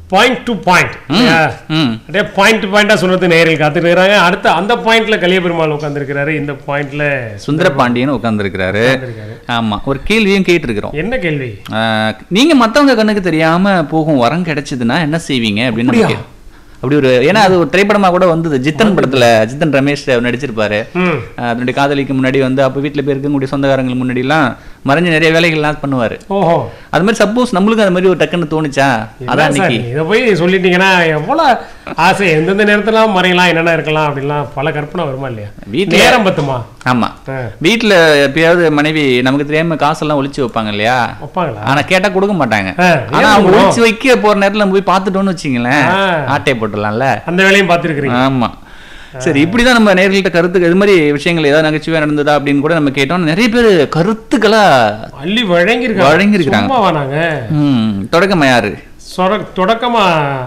Point to point ம் அப்படியே point to பாயிண்டா சொல்றது நேரில் காத்துட்டு இருக்காங்க அடுத்து அந்த பாயிண்ட்ல கலிய பெருமாள் உட்காந்துருக்கிறாரு இந்த பாயிண்ட்ல சுந்தர பாண்டியன் உட்கார்ந்துருக்கிறாரு உட்கார்ந்திருக்காரு. ஆமா ஒரு கேள்வியும் கேட்டிருக்கிறோம் என்ன கேள்வி ஆஹ், நீங்க மத்தவங்க கண்ணுக்கு தெரியாம போகும் வரம் கிடைச்சதுன்னா என்ன செய்வீங்க அப்படின்னு நம்ம அப்படியா? கே- அப்படி ஒரு ஏன்னா அது ஒரு திரைப்படமா கூட வந்தது ஜித்தன் படத்துல ஜித்தன் ரமேஷ் அவர் நடிச்சிருப்பாரு ம் ஆஹ், அதனுடைய காதலிக்கு முன்னாடி வந்து அப்ப வீட்டுல போய் இருக்கக்கூடிய சொந்தக்காரங்களுக்கு முன்னாடி எல்லாம் மறைஞ்சு நிறைய வேலைகள்லாம் பண்ணுவாரு ஓஹோ அது மாதிரி சப்போஸ் நம்மளுக்கு அது மாதிரி ஒரு டக்குன்னு தோணுச்சா அதான் என்ன சார், இன்னைக்கு இதை போய் சொல்லிட்டீங்கன்னா எவ்வளவு ஆசை எந்தெந்த நேரத்துல மறையலாம் என்னென்ன இருக்கலாம் அப்படிலாம் பல கற்பனை வருமா இல்லையா வீட்டுல- நேரம் பத்துமா ஆமா ஆ. வீட்டுல எப்பயாவது மனைவி நமக்கு தெரியாம காசெல்லாம் ஒளிச்சு வைப்பாங்க இல்லையா வைப்பாங்களா ஆனா கேட்டா கொடுக்க மாட்டாங்க ஆ, ஆனா ஏன் அவங்க கொடுக்கணும்? ஒளிச்சு வைக்க போற நேரத்துல நம்ம போய் பார்த்துட்டோம்னு வச்சுங்களேன் ஆ. ஆட்டை போட்டுடலாம்ல அந்த வேலையும் பார்த்துருக்கிறீங்க ஆமா சரி இப்படிதான் நம்ம நேர்கள்ட்ட கருத்து இது மாதிரி விஷயங்கள் ஏதாவது நகைச்சுவையா நடந்ததா அப்படின்னு கூட நம்ம கேட்டோம் நிறைய பேர் கருத்துக்களா அள்ளி வழங்கியிருக்காங்க வழங்கியிருக்காங்க. சும்மா வானாங்க ம் தொடக்கமா யாரு சொர- தொடக்கமா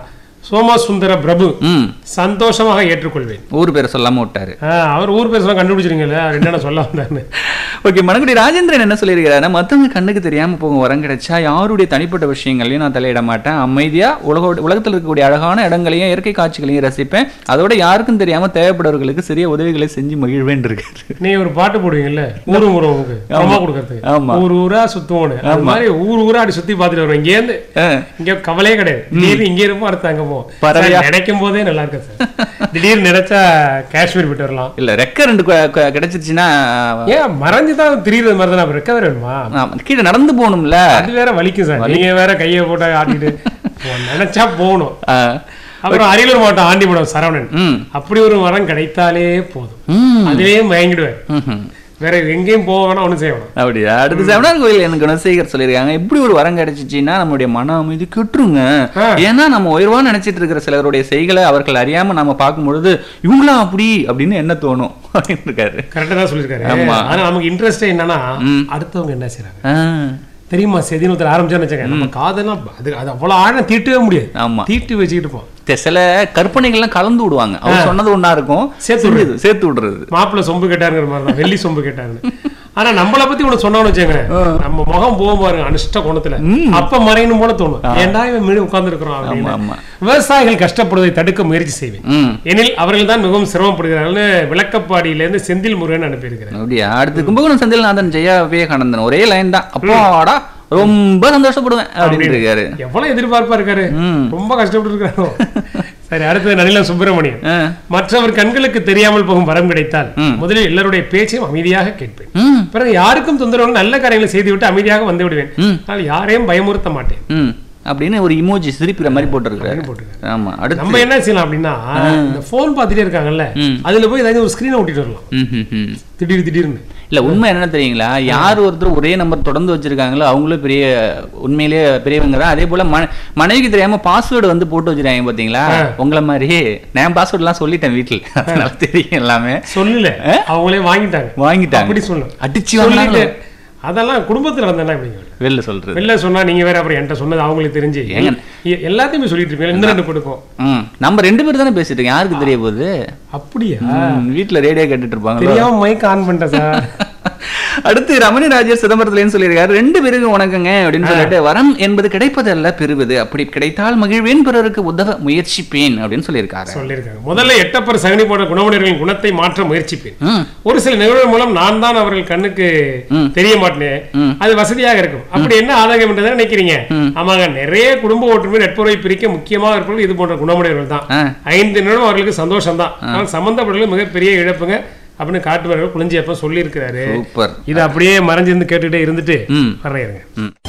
சோமசுந்தர பிரபு ம் சந்தோஷமாக ஏற்றுக்கொள்வேன் ஊர் பேரை சொல்லாம விட்டாரு ஆ, அவர் ஊர் பேசலாம் கண்டுபிடிச்சிருங்கல்ல அவர் என்னென்ன சொல்ல வந்தாருன்னு ஓகே மணக்குடி ராஜேந்திரன் என்ன சொல்லியிருக்கிறாருன்னா மத்தவங்க கண்ணுக்கு தெரியாம போகும் வரம் கிடைச்சா யாருடைய தனிப்பட்ட விஷயங்களையும் நான் தலையிட மாட்டேன் அமைதியா உலக உலகத்தில் இருக்கக்கூடிய அழகான இடங்களையும் இயற்கை காட்சிகளையும் ரசிப்பேன் அதோட யாருக்கும் தெரியாம தேவைப்படுறவர்களுக்கு சிறிய உதவிகளை செஞ்சு மகிழ்வேன் இருக்காரு நீ ஒரு பாட்டு போடுவீங்கல்ல ஊரு ஊருக்கு அம்மா கொடுக்கறதுக்கு ஆமா. ஊர் ஊரா சுத்துவோன்னு அது மாதிரி ஊர் ஊரா அப்படி சுத்தி பார்த்துட்டு வருவோம் இங்கேருந்து ஆ. இங்க கவலையே கிடையாது திடீர்னு இங்க இருப்போம் அடுத்து அங்க போவோம் பறவையா? சார், நினைக்கும் போதே நல்லா இருக்கு சார் திடீர்னு நினைச்சா காஷ்மீர் போயிட்டு வரலாம் இல்ல ரெக்க ரெண்டு கு- கு- கிடைச்சிருச்சுன்னா ஏன் மறைஞ்சுதான் திரியுறது மாதிரி தான் ரெக்கவர் வேணுமா ஆமா, கீழே நடந்து போகணும்ல அது வேற வலிக்கும் சார் நீங்க வேற கையை போட்டு ஆட்டிட்டு போ- நினைச்சா போகணும் ஆ. அப்புறம் அரியலூர் மாவட்டம் ஆண்டிபுரம் சரவணன் ம் அப்படி ஒரு மரம் கிடைத்தாலே போதும் ம் அதிலேயே மயங்கிடுவேன் ம்ஹும். வேற எங்கேயும் போக வேணாம் ஒண்ணும் செய்ய வேணாம் அப்படியா அடுத்து செவனார் கோயில் எனக்கு குணசேகர் சொல்லியிருக்காங்க இப்படி ஒரு வரம் கிடைச்சிச்சுன்னா நம்மளுடைய மன அமைதி கெட்டுருங்க ஆ. ஏன்னா நம்ம உயர்வா நினைச்சிட்டு இருக்கிற சிலருடைய செய்களை அவர்கள் அறியாம நம்ம பார்க்கும் பொழுது இவங்களா அப்படி அப்படின்னு என்ன தோணும் அப்படின்னு இருக்காரு கரெக்டா தான் சொல்லியிருக்காரு ஆமா. ஆனா நமக்கு இன்ட்ரெஸ்ட் என்னன்னா ம். அடுத்தவங்க என்ன செய்றாங்க ஆ, தெரியுமா செதின்னு ஒருத்தர் ஆரம்பிச்சான்னு வச்சுக்கோங்க நம்ம காதெல்லாம் அது அது அவ்வளவு ஆழம் தீட்டவே முடியாது ஆமா தீட்டு வச்சுக்கிட்டு இருப்போம் தெ- சில கற்பனைகள்லாம் கலந்து விடுவாங்க அவர் சொன்னது ஒண்ணா இருக்கும் சேர்த்து செஞ்சது சேர்த்து விடுறது மாப்பிள்ளை சொம்பு கேட்டாருங்கிற மாதிரி தான் வெள்ளி சொம்பு கேட்டாருன்னு ஆனா நம்மளை பத்தி ஒண்ணு சொன்னோம்னு வச்சுக்கோங்க நம்ம முகம் போகும் பாருங்க அனிஷ்ட கோணத்துல அப்ப மறையணும் போல தோணும் ஏன்டா இவன் மீன் உட்கார்ந்து இருக்கிறோம் ஆமா அப்படின்னு ஆமா விவசாயிகள் கஷ்டப்படுவதை தடுக்க முயற்சி செய்வேன் ம் எனில் அவர்கள் தான் மிகவும் சிரமப்படுகிறார்கள்னு விளக்கப்பாடியிலேருந்து செந்தில் முருகன் அனுப்பியிருக்கிறேன் அப்படியா அடுத்து கும்பகோணம் செந்தில்நாதன் ஜெயா விவேகானந்தன் ஒரே லைன் தான் அப்பாடா ரொம்ப சந்தோஷப்படுவேன் அப்படின்னு இருக்காரு எவ்வளவு எதிர்பார்ப்பா இருக்காரு ம். ரொம்ப கஷ்டப்பட்டு இருக்காரு சரி அடுத்தது நனிலம் சுப்பிரமணியன் ஆ. மற்றவர் கண்களுக்கு தெரியாமல் போகும் வரம் கிடைத்தால் ம். முதலில் எல்லாருடைய பேச்சையும் அமைதியாக கேட்பேன் ம் பிறகு யாருக்கும் தொந்தரவு நல்ல காரியங்களை செய்துவிட்டு அமைதியாக வந்து விடுவேன் ம். ஆனால் யாரையும் பயமுறுத்த மாட்டேன் ம் அப்படின்னு ஒரு இமோஜி சிரிப்பிற மாதிரி போட்டிருக்காரு அப்படின்னு போட்டிருக்காரு. ஆமா அடுத்து நம்ம என்ன செய்யலாம் அப்படின்னா இந்த போன் பார்த்துட்டே இருக்காங்கல்ல ம். அதுல போய் ஏதாவது ஒரு ஸ்கிரீனை ஓட்டிட்டு வரலாம் ம், ம், ம். திடீர் திடீர்னு இல்ல உண்மை என்ன தெரியுங்களா யார் ஒருத்தர் ஒரே நம்பர் தொடர்ந்து வச்சிருக்காங்களோ அவங்களும் பெரிய உண்மையிலேயே பெரியவங்க தான் அதே போல மன மனைவிக்கு தெரியாம பாஸ்வேர்டு வந்து போட்டு வச்சிருக்காங்க பாத்தீங்களா உங்களை மாதிரி நான் பாஸ்வேர்ட் எல்லாம் சொல்லிட்டேன் வீட்டுல அதனால தெரியும் எல்லாமே சொல்லல அவங்களே வாங்கிட்டாங்க வாங்கிட்டாங்க அப்படி சொல்லு அடிச்சு சொல்லிட்டு வாங்கினாங்க அதெல்லாம் குடும்பத்துல நடந்தா எப்படிங்க வெளில சொல்றது வெளில சொன்னா நீங்க வேற அப்புறம் என்கிட்ட சொன்னது அவங்களுக்கு தெரிஞ்சு ஏங்க? எ- எல்லாத்தையுமே சொல்லிட்டு இருப்பீங்க இந்த ரெண்டு கொடுக்கும் ம் நம்ம ரெண்டு பேரும் தானே பேசிட்டு இருக்கோம் யாருக்கு தெரிய போகுது அப்படியா ம், வீட்டுல ரேடியோ கேட்டுட்டு இருப்பாங்க தெரியாம மைக் ஆன் பண்ணிட்டேன் சார் அடுத்து ரமணி ராஜர் சிதம்பரத்துலன்னு சொல்லியிருக்காரு ரெண்டு பேருக்கும் வணக்கங்க அப்படின்னு சொல்லிட்டு வரம் என்பது கிடைப்பதல்ல பெறுவது அப்படி கிடைத்தால் மகிழ்வேன் பிறருக்கு உதவ முயற்சிப்பேன் அப்படின்னு சொல்லியிருக்காரு சொல்லியிருக்காங்க முதல்ல எட்டப்பர் சகனி போன்ற குணமனிதர்களின் குணத்தை மாற்ற முயற்சிப்பேன் ம் ஒரு சில நிகழ்வுகள் மூலம் நான் தான் அவர்கள் கண்ணுக்கு ம். தெரிய மாட்டேன் ம். அது வசதியாக இருக்கும் அப்படி என்ன ஆதாயம் என்றதை நினைக்கிறீங்க ம். ஆமாங்க நிறைய குடும்ப ஒற்றுமை நட்புறவை பிரிக்க முக்கியமாக இருப்பவர்கள் இது போன்ற குணமுடையவர்கள் தான் ஆ. ஐந்து நிமிடம் அவர்களுக்கு சந்தோஷம் தான் ஆனால் சம்பந்தப்பட்டவர்கள் மிகப்பெரிய இழப்புங்க அப்படின்னு காட்டுவார்கள் குளிஞ்சியப்ப சொல்லி இருக்கிறாரு சூப்பர் இது அப்படியே மறைஞ்சிருந்து கேட்டுக்கிட்டே இருந்துட்டு ம் வர்றேன் இருங்க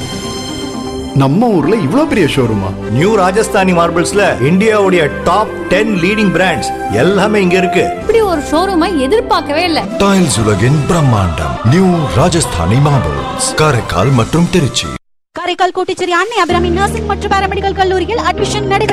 நம்ம ஊர்ல இவ்ளோ பெரிய ஷோரூமா நியூ ராஜஸ்தானி மார்பிள்ஸ்ல இந்தியாவுடைய டாப் டென் லீடிங் பிராண்ட்ஸ் எல்லாமே இங்க இருக்கு இப்படி ஒரு ஷோரூமை எதிர்பார்க்கவே இல்ல டைல்ஸ் உலகின் பிரம்மாண்டம் நியூ ராஜஸ்தானி மார்பிள்ஸ் காரைக்கால் மற்றும் திருச்சி காரைக்கால் கோட்டிச்சேரி அன்னை அபிராமி நர்சிங் மற்றும் பாராமெடிக்கல் கல்லூரியில் அட்மிஷன் நடைபெறும்